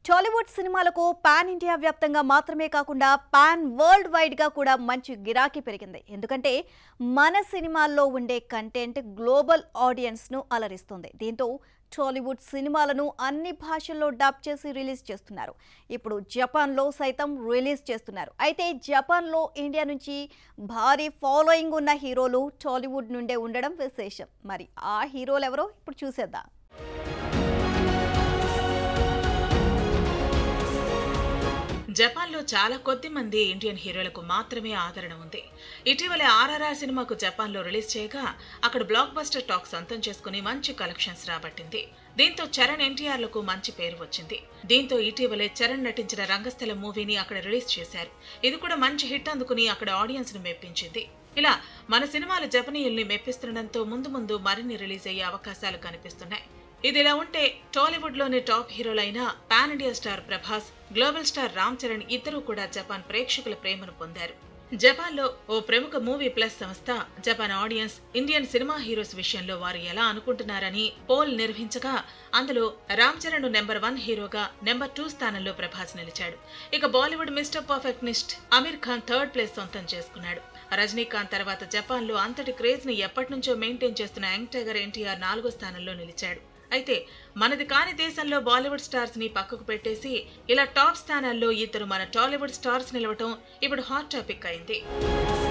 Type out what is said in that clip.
టాలీవుడ్ సినిమాలకు pan India వ్యాప్తంగా మాత్రమే కాకుండా పాన్ వరల్డ్ వైడ్గా కూడా మంచి గిరాకీ పెరిగింది ఎందుకంటే మన సినిమాల్లో ఉండే కంటెంట్ గ్లోబల్ ఆడియన్స్ను అలరిస్తుంది దీంతో టాలీవుడ్ సినిమాలను అన్ని భాషల్లో డబ్ చేసి రిలీజ్ చేస్తున్నారు ఇప్పుడు జపాన్లో సైతం రిలీజ్ చేస్తున్నారు అయితే జపాన్లో ఇండియా నుంచి భారీ ఫాలోయింగ్ ఉన్న హీరోలు టాలీవుడ్ నుండే ఉండడం విశేషం మరి ఆ హీరోలు ఎవరో ఇప్పుడు చూసేద్దాం జపాన్లో చాలా కొద్ది మంది ఇండియన్ హీరోలకు మాత్రమే ఆదరణ ఉంది ఇటీవలే ఆర్ఆర్ఆర్ సినిమాకు జపాన్లో రిలీజ్ చేయగా అక్కడ బ్లాక్ బస్టర్ టాక్ సొంతం చేసుకుని మంచి కలెక్షన్స్ రాబట్టింది దీంతో చరణ్ ఎన్టీఆర్లకు మంచి పేరు వచ్చింది దీంతో ఇటీవలే చరణ్ నటించిన రంగస్థల మూవీని అక్కడ రిలీజ్ చేశారు ఇది కూడా మంచి హిట్ అందుకుని అక్కడ ఆడియన్స్ ను మెప్పించింది ఇలా మన సినిమాలు జపనీయుల్ని మెప్పిస్తుండటంతో ముందు ముందు మరిన్ని రిలీజ్ అయ్యే అవకాశాలు కనిపిస్తున్నాయి ఇదిలా ఉంటే టాలీవుడ్ లోని టాప్ హీరోలైన pan India star Prabhas global star Ram Charan ఇద్దరూ కూడా జపాన్ ప్రేక్షకుల ప్రేమను పొందారు జపాన్లో ఓ ప్రముఖ మూవీ ప్లస్ సంస్థ జపాన్ ఆడియన్స్ ఇండియన్ సినిమా హీరోస్ విషయంలో వారు ఎలా అనుకుంటున్నారని పోల్ నిర్వహించగా అందులో రామ్ చరణ్ నెంబర్ వన్ హీరోగా నెంబర్ టూ స్థానంలో ప్రభాస్ నిలిచాడు ఇక Bollywood mister perfectionist Aamir Khan third place సొంతం చేసుకున్నాడు రజనీకాంత్ తర్వాత జపాన్లో అంతటి క్రేజ్ ని ఎప్పటి నుంచో మెయింటైన్ చేస్తున్న యంగ్ టైగర్ ఎన్టీఆర్ నాలుగో స్థానంలో నిలిచాడు అయితే మనది కాని దేశంలో బాలీవుడ్ స్టార్స్ ని పక్కకు పెట్టేసి ఇలా టాప్ స్థానాల్లో ఇద్దరు మన టాలీవుడ్ స్టార్స్ నిలవటం ఇప్పుడు హాట్ టాపిక్ అయింది